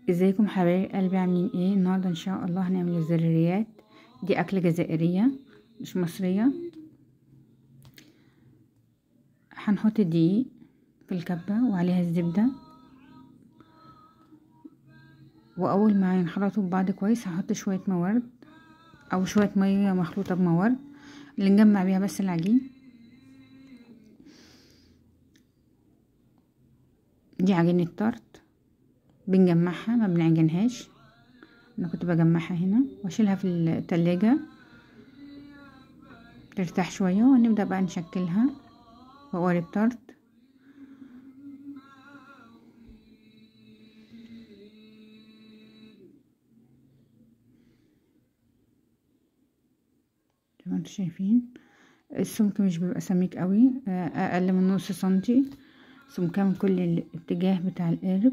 ازيكم حبايب قلبي عاملين ايه النهارده ان شاء الله هنعمل الزريريات دي اكله جزائريه مش مصريه هنحط الدقيق في الكبه وعليها الزبده واول ما ينخلطوا ببعض كويس هحط شويه موارد او شويه ميه مخلوطه بموارد اللي نجمع بيها بس العجين دي عجينه طرد بنجمعها ما بنعجنهاش انا كنت بجمعها هنا واشيلها في التلاجة ترتاح شوية ونبدأ بقى نشكلها بقوالب طرد زي ما انتم شايفين السمك مش بيبقى سميك قوي اقل من نص سنتي سمكها من كل الاتجاه بتاع القارب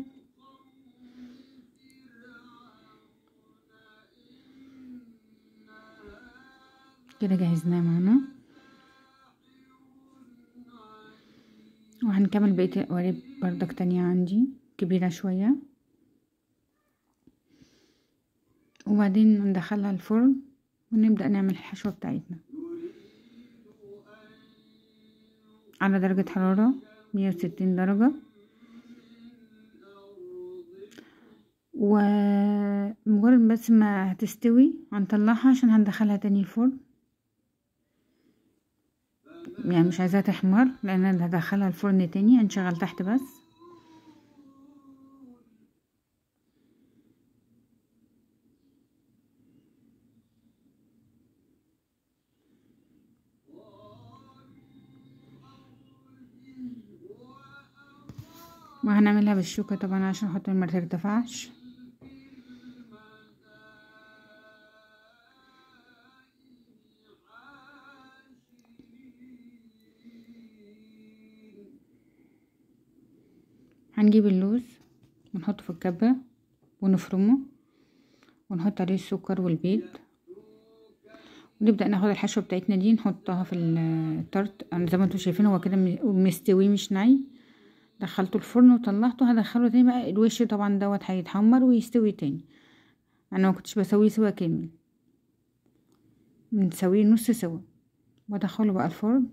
كده جهزناه معانا وهنكمل بقية القوالب بردك تانية عندي كبيرة شوية وبعدين ندخلها الفرن ونبدأ نعمل الحشوة بتاعتنا على درجة حرارة مية وستين درجة ومجرد بس ما هتستوي هنطلعها عشان هندخلها تاني الفرن يعني مش عايزاها تحمر لان انا هدخلها الفرن تاني هنشغل تحت بس وهنعملها بالشوكة طبعا عشان خاطر ما ترتفعش هنجيب اللوز ونحطه في الكبة ونفرمه ونحط عليه السكر والبيض ونبدأ ناخد الحشوة بتاعتنا دي نحطها في التارت انا زي ما انتم شايفين هو كده مستوي مش ني دخلته الفرن وطلعته هدخله تاني بقى الوش طبعا دوت هيتحمر ويستوي تاني انا ما كنتش بسويه سوا كامل بنسويه نص سوا وادخله بقى الفرن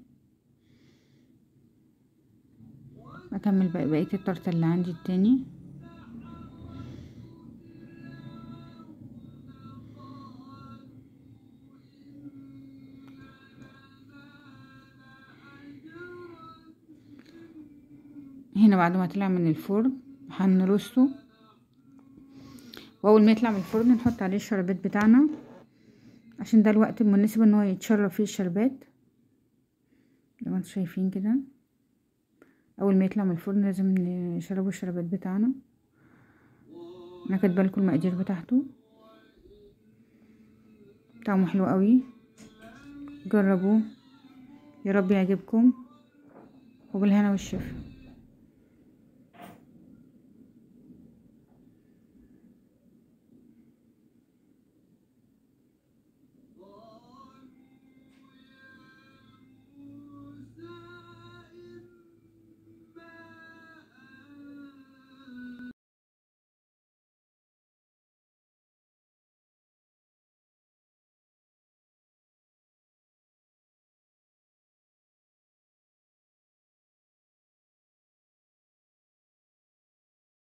اكمل بقى بقيه التورته اللي عندي التاني هنا بعد ما طلع من الفرن هنرصه واول ما يطلع من الفرن نحط عليه الشربات بتاعنا عشان ده الوقت المناسب ان هو يتشرب فيه الشربات زي ما انتم شايفين كده اول ما يطلع من الفرن لازم نشربه الشربات بتاعنا انا كاتبه لكم المقادير بتاعته طعمه حلو قوي جربوه يا رب يعجبكم وبالهنا والشفا